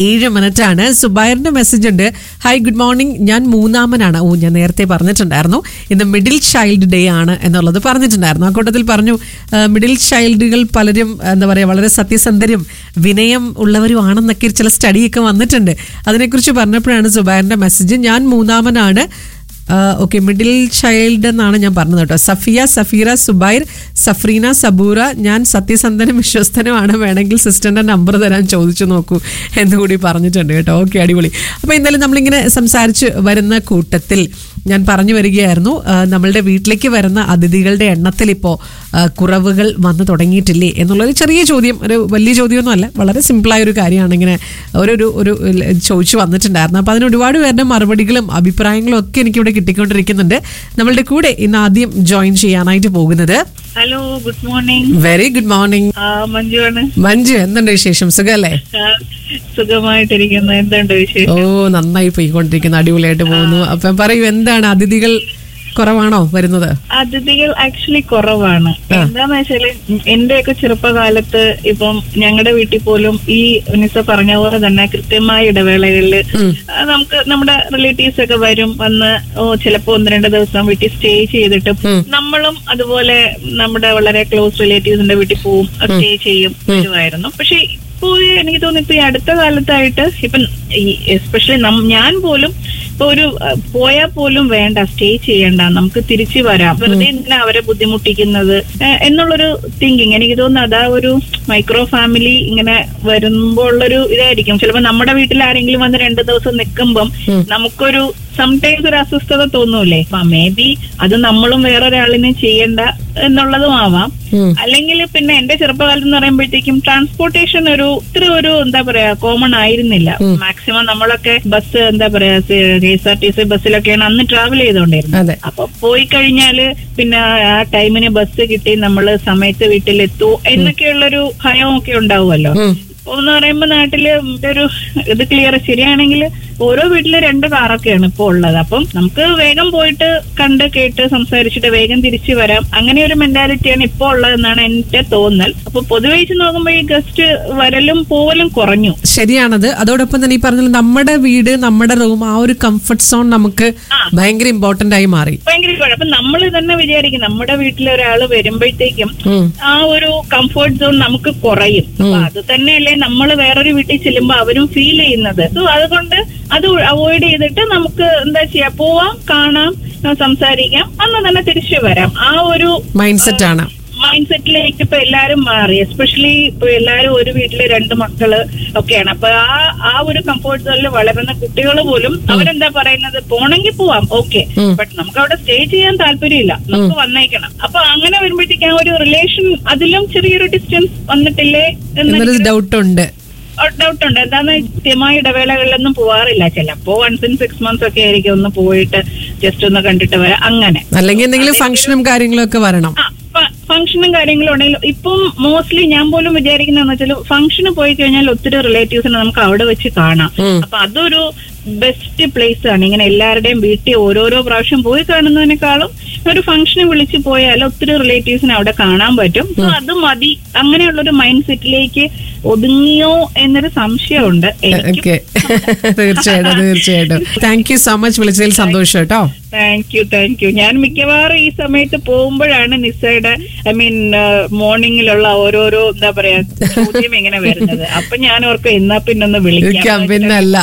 ഏഴ് മിനിറ്റ് ആണ് സുബൈറിന്റെ മെസ്സേജ് ഉണ്ട് ഹായ് ഗുഡ് മോർണിംഗ് ഞാൻ മൂന്നാമനാണ് ഓ ഞാൻ നേരത്തെ പറഞ്ഞിട്ടുണ്ടായിരുന്നു ഇന്ന് മിഡിൽ ചൈൽഡ് ഡേ ആണ് എന്നുള്ളത് പറഞ്ഞിട്ടുണ്ടായിരുന്നു ആ കൂട്ടത്തിൽ പറഞ്ഞു മിഡിൽ ചൈൽഡുകൾ പലരും എന്താ പറയുക വളരെ സത്യസന്ധരും വിനയം ഉള്ളവരും ആണെന്നൊക്കെ ചില സ്റ്റഡിയൊക്കെ വന്നിട്ടുണ്ട് അതിനെക്കുറിച്ച് പറഞ്ഞപ്പോഴാണ് സുബൈറിന്റെ മെസ്സേജ് ഞാൻ മൂന്നാമനാണ് ഓക്കെ മിഡിൽ ചൈൽഡ് എന്നാണ് ഞാൻ പറഞ്ഞത് കേട്ടോ സഫിയ സഫീറ സുബൈർ സഫ്രീന സബൂറ ഞാൻ സത്യസന്ധനും വിശ്വസ്തനുമാണ് വേണമെങ്കിൽ സിസ്റ്ററിന്റെ നമ്പർ തരാൻ ചോദിച്ചു നോക്കൂ എന്നുകൂടി പറഞ്ഞിട്ടുണ്ട് കേട്ടോ ഓക്കെ അടിപൊളി അപ്പോൾ എന്തായാലും നമ്മളിങ്ങനെ സംസാരിച്ച് വരുന്ന കൂട്ടത്തിൽ ഞാൻ പറഞ്ഞു വരികയായിരുന്നു ആ, നമ്മളുടെ വീട്ടിലേക്ക് വരുന്ന അതിഥികളുടെ എണ്ണത്തിൽ ഇപ്പോൾ കുറവുകൾ വന്നു തുടങ്ങിയിട്ടില്ലേ എന്നുള്ളൊരു ചെറിയ ചോദ്യം ഒരു വലിയ ചോദ്യമൊന്നുമല്ല വളരെ സിമ്പിളായ ഒരു കാര്യമാണ് ഇങ്ങനെ ഒരു ഒരു ഒരു ചോദിച്ചു വന്നിട്ടുണ്ടായിരുന്നു അപ്പോൾ അതിന് ഒരുപാട് പേരുടെ മറുപടികളും അഭിപ്രായങ്ങളും ഒക്കെ എനിക്കിവിടെ കിട്ടിക്കൊണ്ടിരിക്കുന്നുണ്ട് നമ്മളുടെ കൂടെ ഇന്ന് ആദ്യം ജോയിൻ ചെയ്യാനായിട്ട് പോകുന്നത് hello good morning very good morning ആ മഞ്ജുവാണ് മഞ്ജു എന്തുണ്ട് വിശേഷം സുഖല്ലേ ആ, സുഖമായിട്ടിരിക്കുന്നു എന്തുണ്ട് വിശേഷം ഓ നന്നായി പോയിക്കൊണ്ടിരിക്കുന്നു അടിപൊളിയായിട്ട് പോകുന്നു അപ്പം പറയൂ എന്താണ് അതിഥികൾ കുറവാണോ വരുന്നത് അതിഥികൾ ആക്ച്വലി കുറവാണ് എന്താന്ന് വെച്ചാല് എന്റെയൊക്കെ ചെറുപ്പകാലത്ത് ഇപ്പം ഞങ്ങളുടെ വീട്ടിൽ പോലും ഈ നിസ പറഞ്ഞ പോലെ തന്നെ കൃത്യമായ ഇടവേളകളിൽ നമുക്ക് നമ്മുടെ റിലേറ്റീവ്സ് ഒക്കെ വരും വന്ന് ഓ ചിലപ്പോ ഒന്ന് രണ്ട് ദിവസം വീട്ടിൽ സ്റ്റേ ചെയ്തിട്ട് നമ്മളും അതുപോലെ നമ്മുടെ വളരെ ക്ലോസ് റിലേറ്റീവ്സിന്റെ വീട്ടിൽ പോവും സ്റ്റേ ചെയ്യും വരുമായിരുന്നു പക്ഷെ ഇപ്പോ എനിക്ക് തോന്നുന്നു ഇപ്പൊ ഈ അടുത്ത കാലത്തായിട്ട് ഇപ്പം എസ്പെഷ്യലി ഞാൻ പോലും ഇപ്പൊ ഒരു അഹ്, പോയാൽ പോലും വേണ്ട സ്റ്റേ ചെയ്യണ്ട നമുക്ക് തിരിച്ചു വരാം വെറുതെ എന്തിനാ അവരെ ബുദ്ധിമുട്ടിക്കുന്നത് ഏഹ്, എന്നുള്ളൊരു തിങ്കിങ് എനിക്ക് തോന്നുന്നു അതാ ഒരു മൈക്രോ ഫാമിലി ഇങ്ങനെ വരുമ്പോൾ ഉള്ളൊരു ഇതായിരിക്കും ചിലപ്പോ നമ്മുടെ വീട്ടിൽ ആരെങ്കിലും വന്ന് രണ്ടു ദിവസം നിൽക്കുമ്പം നമുക്കൊരു സംടൈംസ് ഒരു അസ്വസ്ഥത തോന്നൂലേ അപ്പൊ മേ ബി അത് നമ്മളും വേറൊരാളിനെ ചെയ്യണ്ട എന്നുള്ളതും ആവാം അല്ലെങ്കിൽ പിന്നെ എന്റെ ചെറുപ്പകാലത്ത് എന്ന് പറയുമ്പോഴത്തേക്കും ട്രാൻസ്പോർട്ടേഷൻ ഒരു ഇത്ര ഒരു എന്താ പറയാ കോമൺ ആയിരുന്നില്ല മാക്സിമം നമ്മളൊക്കെ ബസ് എന്താ പറയാ K S R T C ബസ്സിലൊക്കെയാണ് അന്ന് ട്രാവൽ ചെയ്തുകൊണ്ടിരുന്നത് അതെ അപ്പൊ പോയി കഴിഞ്ഞാല് പിന്നെ ആ ടൈമിന് ബസ് കിട്ടി നമ്മള് സമയത്ത് വീട്ടിലെത്തൂ എന്നൊക്കെയുള്ളൊരു ഭയമൊക്കെ ഉണ്ടാവുമല്ലോ ഉം. ഇപ്പൊ എന്ന് പറയുമ്പോ നാട്ടില് ഒരു ഇത് ക്ലിയർ ശരിയാണെങ്കിൽ ഓരോ വീട്ടില് രണ്ട് കാറൊക്കെയാണ് ഇപ്പൊ ഉള്ളത് അപ്പം നമുക്ക് വേഗം പോയിട്ട് കണ്ട് കേട്ട് സംസാരിച്ചിട്ട് വേഗം തിരിച്ചു വരാം അങ്ങനെ ഒരു മെന്റാലിറ്റിയാണ് ഇപ്പൊ ഉള്ളതെന്നാണ് എന്റെ തോന്നൽ അപ്പൊ പൊതുവെ വെച്ച് നോക്കുമ്പോ ഈ ഗസ്റ്റ് വരലും പോവലും കുറഞ്ഞു ശരിയാണത് അതോടൊപ്പം തന്നെ ഈ പറഞ്ഞ നമ്മുടെ വീട് നമ്മുടെ റൂം ആ ഒരു കംഫർട്ട് സോൺ നമുക്ക് ഭയങ്കര ഇമ്പോർട്ടന്റ് ആയി മാറി ഭയങ്കര കുഴപ്പം അപ്പൊ നമ്മൾ തന്നെ വിചാരിക്കും നമ്മുടെ വീട്ടിൽ ഒരാൾ വരുമ്പോഴത്തേക്കും ഉം. ആ ഒരു കംഫർട്ട് സോൺ നമുക്ക് കുറയും അപ്പൊ അത് തന്നെയല്ലേ നമ്മൾ വേറൊരു വീട്ടിൽ ചെല്ലുമ്പോ അവരും ഫീൽ ചെയ്യുന്നത് സോ അതുകൊണ്ട് അത് അവോയ്ഡ് ചെയ്തിട്ട് നമുക്ക് എന്താ ചെയ്യാ പോവാം കാണാം ആ, സംസാരിക്കാം അന്ന് തന്നെ തിരിച്ചു വരാം ആ ഒരു മൈൻഡ് സെറ്റ് ആണ് മൈൻഡ് സെറ്റിലേക്ക് ഇപ്പൊ എല്ലാരും മാറി എസ്പെഷ്യലി ഇപ്പൊ എല്ലാരും ഒരു വീട്ടില് രണ്ട് മക്കള് ഒക്കെയാണ് അപ്പൊ ആ ആ ഒരു കംഫോർട്ട് സോണിൽ വളരുന്ന കുട്ടികൾ പോലും അവരെന്താ പറയുന്നത് പോണെങ്കിൽ പോവാം ഓക്കെ ബട്ട് നമുക്ക് അവിടെ സ്റ്റേ ചെയ്യാൻ താല്പര്യമില്ല നമുക്ക് വന്നേക്കണം അപ്പൊ അങ്ങനെ വരുമ്പോഴത്തേക്ക് ആ ഒരു റിലേഷൻ അതിലും ചെറിയൊരു ഡിസ്റ്റൻസ് വന്നിട്ടില്ലേ എന്ന് എന്നൊരു ഡൗട്ട് ഉണ്ട് ഡൗട്ട് ഉണ്ട് എന്താന്ന് കൃത്യമായ ഇടവേളകളിലൊന്നും പോവാറില്ല ചിലപ്പോ വൺസ് ഇൻ സിക്സ് മന്ത്സ് ഒക്കെ ആയിരിക്കും ഒന്ന് പോയിട്ട് ജസ്റ്റ് ഒന്ന് കണ്ടിട്ട് വരാം അങ്ങനെ അല്ലെങ്കിൽ എന്തെങ്കിലും ഫംഗ്ഷനും കാര്യങ്ങളും ഒക്കെ വരണം ആ ഫംഗ്ഷനും കാര്യങ്ങളും ഉണ്ടെങ്കിലും ഇപ്പം മോസ്റ്റ്ലി ഞാൻ പോലും വിചാരിക്കുന്നതെന്ന് വെച്ചാൽ ഫംഗ്ഷന് പോയി കഴിഞ്ഞാൽ ഒത്തിരി റിലേറ്റീവ്സിനെ നമുക്ക് അവിടെ വെച്ച് കാണാം അപ്പൊ അതൊരു ബെസ്റ്റ് പ്ലേസ് ആണ് ഇങ്ങനെ എല്ലാവരുടെയും വീട്ടിൽ ഓരോരോ പ്രാവശ്യം പോയി കാണുന്നതിനേക്കാളും ഒരു ഫംഗ്ഷന് വിളിച്ച് പോയാൽ ഒത്തിരി റിലേറ്റീവ്സിനെ അവിടെ കാണാൻ പറ്റും So അത് മതി അങ്ങനെയുള്ളൊരു മൈൻഡ് സെറ്റിലേക്ക് ഒതുങ്ങിയോ എന്നൊരു സംശയമുണ്ട് എനിക്ക് ഓക്കെ തീർച്ചയായിട്ടും തീർച്ചയായിട്ടും താങ്ക് യു സോ മച്ച് വിളിച്ചതിൽ സന്തോഷം കേട്ടോ താങ്ക് യു താങ്ക് യു ഞാൻ മിക്കവാറും ഈ സമയത്ത് പോകുമ്പോഴാണ് നിസയുടെ ഐ മീൻ മോർണിംഗിലുള്ള ഓരോരോ എന്താ പറയാ ചോദ്യം ഇങ്ങനെ വരുന്നത് അപ്പൊ ഞാൻ ഓർക്കും എന്നാ പിന്നെ ഒന്ന് വിളിക്കാം വിളിക്കാം പിന്നല്ല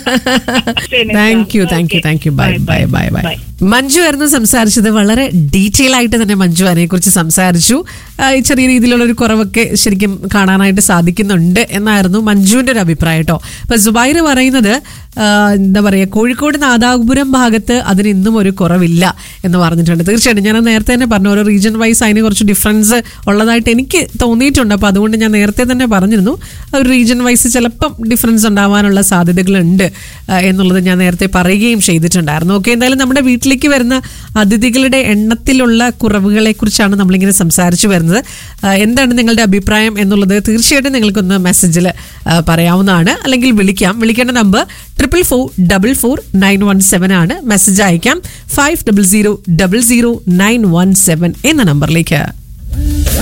ശരി, thank you thank you Okay. Thank you bye Bye, bye bye, bye bye bye. Manju ആയിരുന്നു സംസാരിച്ചത് വളരെ ഡീറ്റെയിൽ ആയിട്ട് തന്നെ മഞ്ജു അതിനെ കുറിച്ച് സംസാരിച്ചു ആ, ഈ ചെറിയ രീതിയിലുള്ള ഒരു കുറവൊക്കെ ശരിക്കും കാണാനായിട്ട് സാധിക്കുന്നുണ്ട് എന്നായിരുന്നു മഞ്ജുവിന്റെ ഒരു അഭിപ്രായം കേട്ടോ അപ്പൊ സുബൈർ പറയുന്നത് ആ, എന്താ പറയാ കോഴിക്കോട് നാദാപുരം ഭാഗത്ത് അതിന് ഇന്നും ഒരു കുറവില്ല എന്ന് പറഞ്ഞിട്ടുണ്ട് തീർച്ചയായിട്ടും ഞാൻ നേരത്തെ തന്നെ പറഞ്ഞു ഓരോ റീജിയൻ വൈസ് അതിന് കുറച്ച് ഡിഫറൻസ് ഉള്ളതായിട്ട് എനിക്ക് തോന്നിയിട്ടുണ്ട് അപ്പൊ അതുകൊണ്ട് ഞാൻ നേരത്തെ തന്നെ പറഞ്ഞിരുന്നു ഒരു റീജിയൻ വൈസ് ചിലപ്പം ഡിഫറൻസ് ഉണ്ടാവാനുള്ള സാധ്യതകളുണ്ട് ആ, എന്നുള്ളത് ഞാൻ നേരത്തെ പറയുകയും ചെയ്തിട്ടുണ്ടായിരുന്നു ഓക്കെ എന്തായാലും നമ്മുടെ വീട്ടിലേക്ക് വരുന്ന അതിഥികളുടെ എണ്ണത്തിലുള്ള കുറവുകളെ കുറിച്ചാണ് നമ്മളിങ്ങനെ സംസാരിച്ചു വരുന്നത് ആ, എന്താണ് നിങ്ങളുടെ അഭിപ്രായം എന്നുള്ളത് തീർച്ചയായിട്ടും നിങ്ങൾക്കൊന്ന് മെസ്സേജിൽ പറയാവുന്നതാണ് അല്ലെങ്കിൽ വിളിക്കാം വിളിക്കേണ്ട number triple four double four nine one seven ആണ് മെസ്സേജ് അയക്കാം five double zero double zero nine one seven എന്ന നമ്പറിലേക്ക്